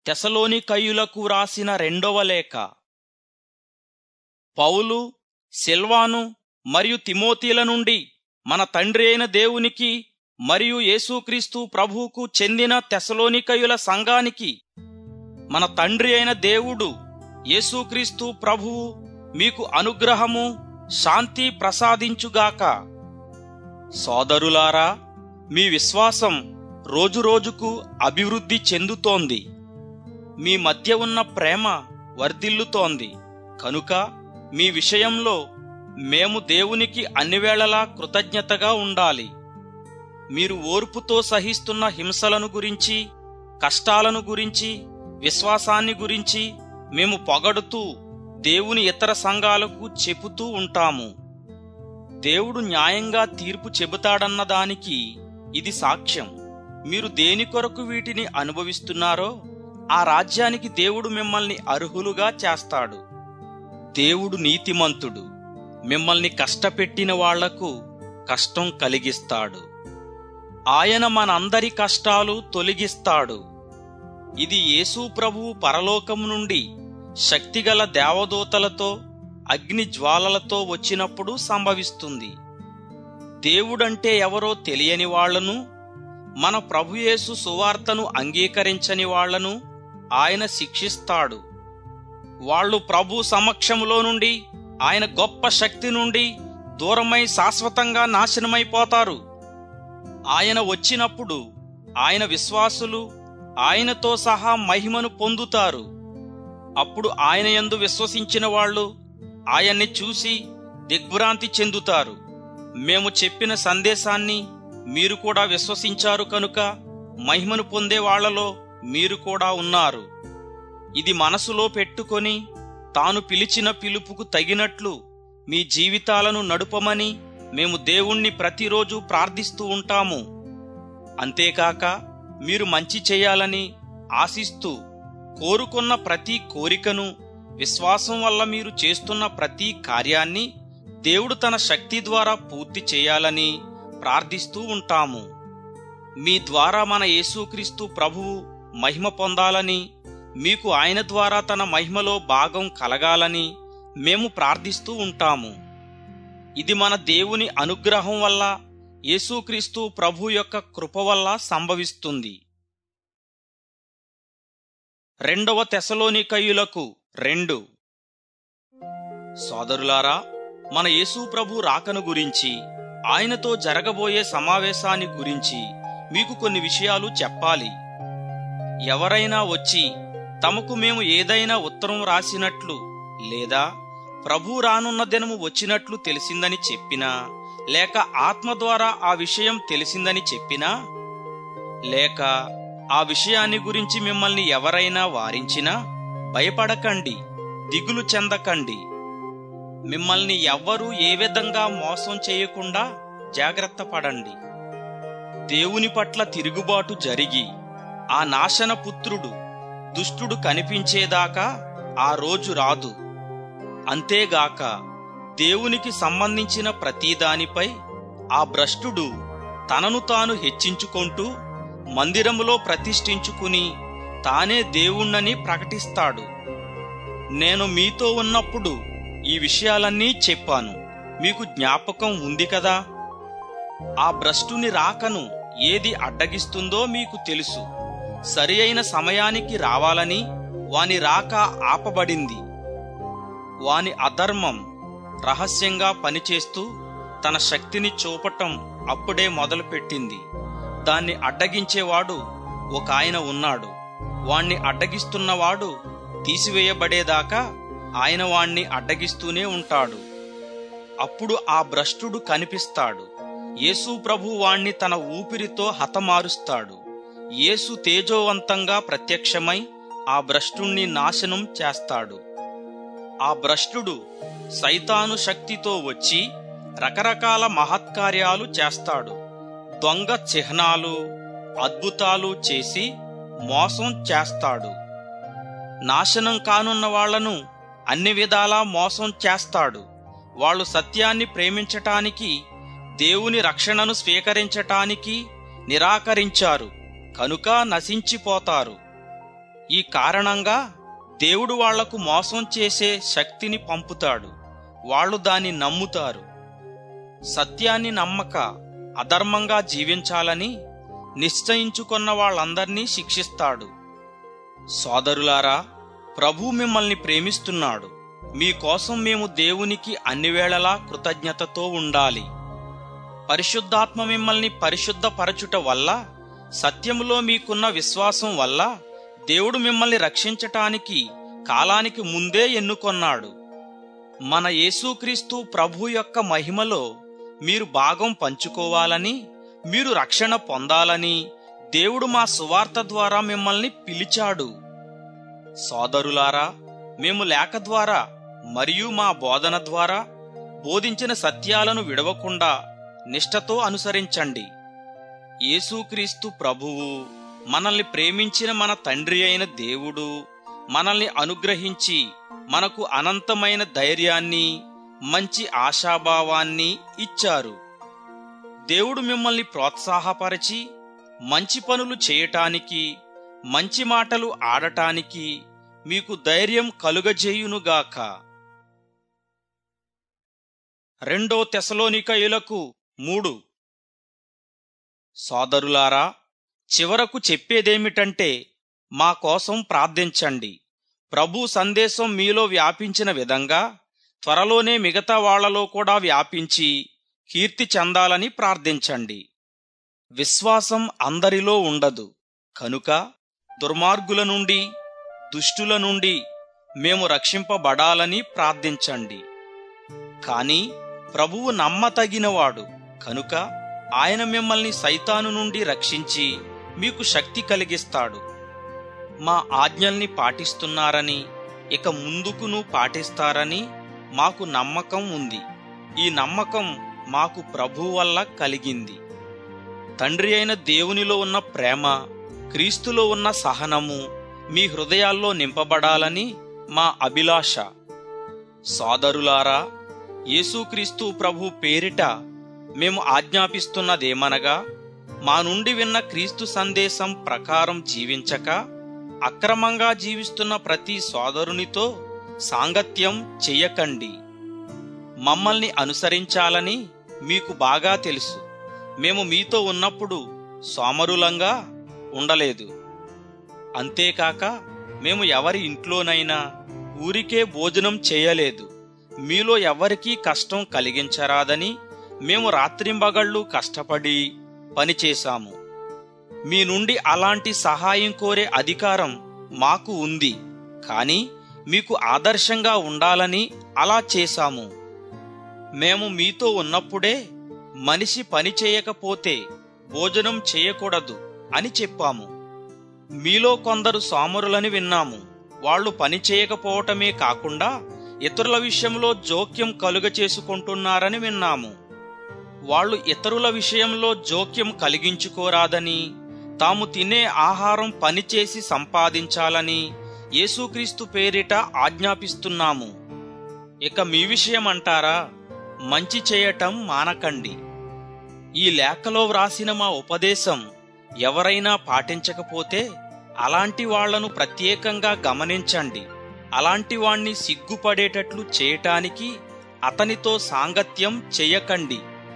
తెసలోనికయ్యులకు రాసిన రెండవ లేఖ పౌలు సిల్వాను మరియు తిమోతీల నుండి మన తండ్రి అయిన దేవునికి మరియు యేసుక్రీస్తు ప్రభువుకు చెందిన తెసలోనికయుల సంఘానికి మన తండ్రి అయిన దేవుడు యేసుక్రీస్తు ప్రభువు మీకు అనుగ్రహము శాంతి ప్రసాదించుగాక సోదరులారా మీ విశ్వాసం రోజురోజుకు అభివృద్ధి చెందుతోంది మీ మధ్య ఉన్న ప్రేమ వర్ధిల్లుతోంది కనుక మీ విషయంలో మేము దేవునికి అన్నివేళలా కృతజ్ఞతగా ఉండాలి మీరు ఓర్పుతో సహిస్తున్న హింసలను గురించి కష్టాలను గురించి విశ్వాసాన్ని గురించి మేము పొగడుతూ దేవుని ఇతర సంఘాలకు చెబుతూ ఉంటాము దేవుడు న్యాయంగా తీర్పు చెబుతాడన్న దానికి ఇది సాక్ష్యం మీరు దేని కొరకు వీటిని అనుభవిస్తున్నారో ఆ రాజ్యానికి దేవుడు మిమ్మల్ని అర్హులుగా చేస్తాడు దేవుడు నీతిమంతుడు మిమ్మల్ని కష్టపెట్టిన వాళ్లకు కష్టం కలిగిస్తాడు ఆయన మనందరి కష్టాలు తొలగిస్తాడు ఇది యేసు ప్రభువు పరలోకం నుండి శక్తిగల దేవదూతలతో అగ్ని జ్వాలలతో వచ్చినప్పుడు సంభవిస్తుంది దేవుడంటే ఎవరో తెలియని వాళ్లను మన ప్రభుయేసు సువార్తను అంగీకరించని వాళ్లను ఆయన శిక్షిస్తాడు వాళ్ళు ప్రభు సమక్షములో నుండి ఆయన గొప్ప శక్తి నుండి దూరమై శాశ్వతంగా నాశనమైపోతారు ఆయన వచ్చినప్పుడు ఆయన విశ్వాసులు ఆయనతో సహా మహిమను పొందుతారు అప్పుడు ఆయన యందు విశ్వసించిన వాళ్ళు ఆయన్ని చూసి దిగ్భ్రాంతి చెందుతారు మేము చెప్పిన సందేశాన్ని మీరు కూడా విశ్వసించారు కనుక మహిమను పొందే వాళ్లలో మీరు కూడా ఉన్నారు ఇది మనసులో పెట్టుకొని తాను పిలిచిన పిలుపుకు తగినట్లు మీ జీవితాలను నడుపమని మేము దేవుణ్ణి ప్రతిరోజు ప్రార్థిస్తూ ఉంటాము అంతేకాక మీరు మంచి చేయాలని ఆశిస్తూ కోరుకున్న ప్రతి కోరికను విశ్వాసం వల్ల మీరు చేస్తున్న ప్రతి కార్యాన్ని దేవుడు తన శక్తి ద్వారా పూర్తి చేయాలని ప్రార్థిస్తూ ఉంటాము మీ ద్వారా మన యేసుక్రీస్తు ప్రభువు మహిమ పొందాలని మీకు ఆయన ద్వారా తన మహిమలో భాగం కలగాలని మేము ప్రార్థిస్తూ ఉంటాము ఇది మన దేవుని అనుగ్రహం వల్ల యేసుక్రీస్తు ప్రభు యొక్క కృప వల్ల సంభవిస్తుంది రెండవ తెసలోనికయులకు రెండు సోదరులారా మన యేసు ప్రభు రాకను గురించి ఆయనతో జరగబోయే సమావేశాన్ని గురించి మీకు కొన్ని విషయాలు చెప్పాలి ఎవరైనా వచ్చి తమకు మేము ఏదైనా ఉత్తరం రాసినట్లు లేదా ప్రభు రానున్న దినము వచ్చినట్లు తెలిసిందని చెప్పినా లేక ఆత్మ ద్వారా ఆ విషయం తెలిసిందని చెప్పినా లేక ఆ విషయాన్ని గురించి మిమ్మల్ని ఎవరైనా వారించినా భయపడకండి దిగులు చెందకండి మిమ్మల్ని ఎవ్వరూ ఏ విధంగా మోసం చేయకుండా జాగ్రత్త పడండి దేవుని పట్ల తిరుగుబాటు జరిగి ఆ నాశన పుత్రుడు దుష్టుడు కనిపించేదాకా ఆ రోజు రాదు అంతేగాక దేవునికి సంబంధించిన ప్రతిదానిపై ఆ భ్రష్టుడు తనను తాను హెచ్చించుకుంటూ మందిరములో ప్రతిష్ఠించుకుని తానే దేవుణ్ణని ప్రకటిస్తాడు నేను మీతో ఉన్నప్పుడు ఈ విషయాలన్నీ చెప్పాను మీకు జ్ఞాపకం ఉంది కదా ఆ భ్రష్టుని రాకను ఏది అడ్డగిస్తుందో మీకు తెలుసు సరి అయిన సమయానికి రావాలని వాని రాక ఆపబడింది వాని అధర్మం రహస్యంగా పనిచేస్తూ తన శక్తిని చూపటం అప్పుడే మొదలుపెట్టింది దాన్ని అడ్డగించేవాడు ఒక ఆయన ఉన్నాడు వాణ్ణి అడ్డగిస్తున్నవాడు తీసివేయబడేదాకా ఆయన వాణ్ణి అడ్డగిస్తూనే ఉంటాడు అప్పుడు ఆ భ్రష్టుడు కనిపిస్తాడు యేసు ప్రభు వాణ్ణి తన ఊపిరితో హతమారుస్తాడు యేసు తేజోవంతంగా ప్రత్యక్షమై ఆ భ్రష్టుణ్ణి నాశనం చేస్తాడు ఆ భ్రష్టుడు సైతాను శక్తితో వచ్చి రకరకాల మహత్కార్యాలు చేస్తాడు దొంగ చిహ్నాలు అద్భుతాలు చేసి మోసం చేస్తాడు నాశనం కానున్న వాళ్లను అన్ని విధాలా మోసం చేస్తాడు వాళ్ళు సత్యాన్ని ప్రేమించటానికి దేవుని రక్షణను స్వీకరించటానికి నిరాకరించారు కనుక నశించిపోతారు ఈ కారణంగా దేవుడు వాళ్లకు మోసం చేసే శక్తిని పంపుతాడు వాళ్ళు దాన్ని నమ్ముతారు సత్యాన్ని నమ్మక అధర్మంగా జీవించాలని నిశ్చయించుకున్న వాళ్ళందర్నీ శిక్షిస్తాడు సోదరులారా ప్రభు మిమ్మల్ని ప్రేమిస్తున్నాడు మీకోసం మేము దేవునికి అన్ని వేళలా కృతజ్ఞతతో ఉండాలి పరిశుద్ధాత్మ మిమ్మల్ని పరిశుద్ధపరచుట వల్ల సత్యములో మీకున్న విశ్వాసం వల్ల దేవుడు మిమ్మల్ని రక్షించటానికి కాలానికి ముందే ఎన్నుకొన్నాడు మన యేసుక్రీస్తు ప్రభు యొక్క మహిమలో మీరు భాగం పంచుకోవాలని మీరు రక్షణ పొందాలని దేవుడు మా సువార్త ద్వారా మిమ్మల్ని పిలిచాడు సోదరులారా మేము లేఖ ద్వారా మరియు మా బోధన ద్వారా బోధించిన సత్యాలను విడవకుండా నిష్ఠతో అనుసరించండి యేసుక్రీస్తు ప్రభువు మనల్ని ప్రేమించిన మన తండ్రి అయిన దేవుడు మనల్ని అనుగ్రహించి మనకు అనంతమైన ధైర్యాన్ని మంచి ఆశాభావాన్ని ఇచ్చారు దేవుడు మిమ్మల్ని ప్రోత్సాహపరిచి మంచి పనులు చేయటానికి మంచి మాటలు ఆడటానికి మీకు ధైర్యం కలుగజేయునుగాక రెండో తెసలోనికయులకు మూడు సోదరులారా చివరకు చెప్పేదేమిటంటే మా కోసం ప్రార్థించండి ప్రభు సందేశం మీలో వ్యాపించిన విధంగా త్వరలోనే మిగతా వాళ్లలో కూడా వ్యాపించి కీర్తి చెందాలని ప్రార్థించండి విశ్వాసం అందరిలో ఉండదు కనుక దుర్మార్గుల నుండి దుష్టుల నుండి మేము రక్షింపబడాలని ప్రార్థించండి కాని ప్రభువు నమ్మతగినవాడు కనుక ఆయన మిమ్మల్ని సైతాను నుండి రక్షించి మీకు శక్తి కలిగిస్తాడు మా ఆజ్ఞల్ని పాటిస్తున్నారని ఇక ముందుకును పాటిస్తారని మాకు నమ్మకం ఉంది ఈ నమ్మకం మాకు ప్రభు వల్ల కలిగింది తండ్రి అయిన దేవునిలో ఉన్న ప్రేమ క్రీస్తులో ఉన్న సహనము మీ హృదయాల్లో నింపబడాలని మా అభిలాష సోదరులారా యేసుక్రీస్తు ప్రభు పేరిట మేము ఆజ్ఞాపిస్తున్నదేమనగా మా నుండి విన్న క్రీస్తు సందేశం ప్రకారం జీవించక అక్రమంగా జీవిస్తున్న ప్రతి సోదరునితో సాంగత్యం చెయ్యకండి మమ్మల్ని అనుసరించాలని మీకు బాగా తెలుసు మేము మీతో ఉన్నప్పుడు సోమరులంగా ఉండలేదు అంతేకాక మేము ఎవరి ఇంట్లోనైనా ఊరికే భోజనం చేయలేదు మీలో ఎవరికీ కష్టం కలిగించరాదని మేము రాత్రింబగళ్ళు కష్టపడి పనిచేశాము మీ నుండి అలాంటి సహాయం కోరే అధికారం మాకు ఉంది కానీ మీకు ఆదర్శంగా ఉండాలని అలా చేశాము మేము మీతో ఉన్నప్పుడే మనిషి పని చేయకపోతే భోజనం చేయకూడదు అని చెప్పాము మీలో కొందరు సోమరులని విన్నాము వాళ్ళు పని చేయకపోవటమే కాకుండా ఇతరుల విషయంలో జోక్యం కలుగ చేసుకుంటున్నారని విన్నాము వాళ్ళు ఇతరుల విషయంలో జోక్యం కలిగించుకోరాదని తాము తినే ఆహారం పనిచేసి సంపాదించాలని యేసుక్రీస్తు పేరిట ఆజ్ఞాపిస్తున్నాము ఇక మీ విషయం అంటారా మంచి చేయటం మానకండి ఈ లేఖలో వ్రాసిన మా ఉపదేశం ఎవరైనా పాటించకపోతే అలాంటి వాళ్లను ప్రత్యేకంగా గమనించండి అలాంటి వాణ్ణి సిగ్గుపడేటట్లు చేయటానికి అతనితో సాంగత్యం చెయ్యకండి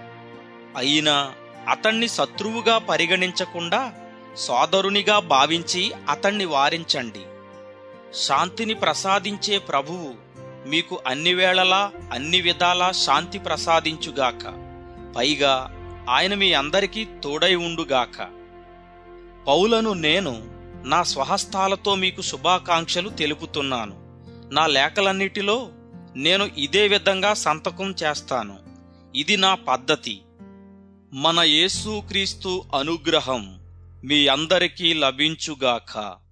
అయినా అతన్ని శత్రువుగా పరిగణించకుండా సోదరునిగా భావించి అతన్ని వారించండి శాంతిని ప్రసాదించే ప్రభువు మీకు అన్ని వేళలా అన్ని విధాలా శాంతి ప్రసాదించుగాక పైగా ఆయన మీ అందరికీ తోడై ఉండుగాక పౌలను నేను నా స్వహస్తాలతో మీకు శుభాకాంక్షలు తెలుపుతున్నాను నా లేఖలన్నిటిలో నేను ఇదే విధంగా సంతకం చేస్తాను ఇది నా పద్ధతి మన యేసు క్రీస్తు అనుగ్రహం మీ అందరికీ లభించుగాక